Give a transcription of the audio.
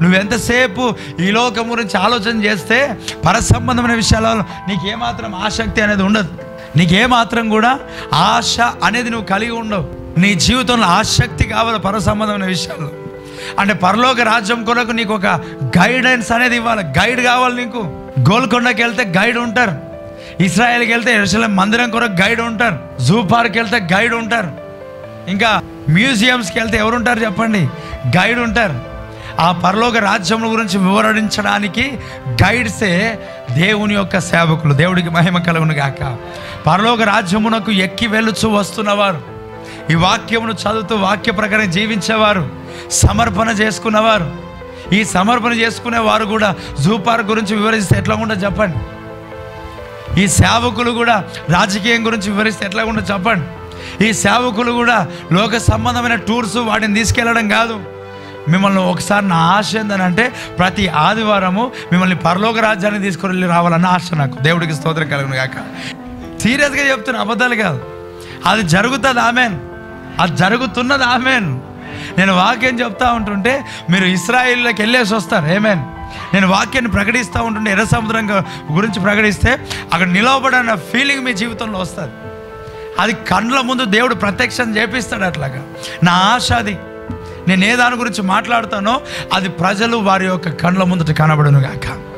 నువ్వు ఎంతసేపు ఈ లోకం గురించి ఆలోచన చేస్తే పరసంబంధమైన విషయాలలో నీకు ఏమాత్రం ఆసక్తి అనేది ఉండదు నీకు ఏమాత్రం కూడా ఆశ అనేది నువ్వు కలిగి ఉండవు నీ జీవితంలో ఆసక్తి కావాలి పరసంబంధమైన విషయాల్లో అంటే పరలోక రాజ్యం కొరకు నీకు ఒక గైడెన్స్ అనేది ఇవ్వాలి గైడ్ కావాలి నీకు గోల్కొండకి వెళ్తే గైడ్ ఉంటారు ఇస్రాయేల్కి వెళ్తే ఎరుసలేం మందిరం కొరకు గైడ్ ఉంటారు జూ పార్క్ వెళ్తే గైడ్ ఉంటారు ఇంకా మ్యూజియంస్కి వెళ్తే ఎవరు ఉంటారు చెప్పండి గైడ్ ఉంటారు ఆ పరలోక రాజ్యం గురించి వివరించడానికి గైడ్సే దేవుని యొక్క సేవకులు దేవుడికి మహిమ కలుగును గాక పరలోక రాజ్యమునకు ఎక్కి వెళ్ళుచు వస్తున్నవారు ఈ వాక్యమును చదువుతూ వాక్య ప్రకారం జీవించేవారు సమర్పణ చేసుకున్నవారు ఈ సమర్పణ చేసుకునే వారు కూడా జూ పార్క్ గురించి వివరిస్తే ఎట్లా ఉండదు చెప్పండి ఈ సేవకులు కూడా రాజకీయం గురించి వివరిస్తే ఎట్లా ఉండదు చెప్పండి ఈ సేవకులు కూడా లోక సంబంధమైన టూర్స్ వాటిని తీసుకెళ్ళడం కాదు మిమ్మల్ని ఒకసారి నా ఆశ ఏంటంటే ప్రతి ఆదివారము మిమ్మల్ని పరలోక రాజ్యాన్ని తీసుకొని వెళ్ళి రావాలన్న ఆశ నాకు దేవుడికి స్తోత్రం కలుగును కాక సీరియస్గా చెప్తున్నా అబద్ధాలు కాదు అది జరుగుతుంది ఆమెన్ అది జరుగుతున్నది ఆమెన్ నేను వాక్యం చెప్తా ఉంటుంటే మీరు ఇస్రాయిల్లోకి వెళ్ళేసి వస్తారు ఏమేన్ నేను వాక్యాన్ని ప్రకటిస్తూ ఉంటుంటే ఎర్ర సముద్రం గు- గురించి ప్రకటిస్తే అక్కడ నిలవబడిన ఫీలింగ్ మీ జీవితంలో వస్తుంది అది కండ్ల ముందు దేవుడు ప్రత్యక్షం చేపిస్తాడు అట్లాగా నా ఆశ అది నేను ఏ దాని గురించి మాట్లాడుతానో అది ప్రజలు వారి యొక్క కండ్ల ముందుట కనబడును గాక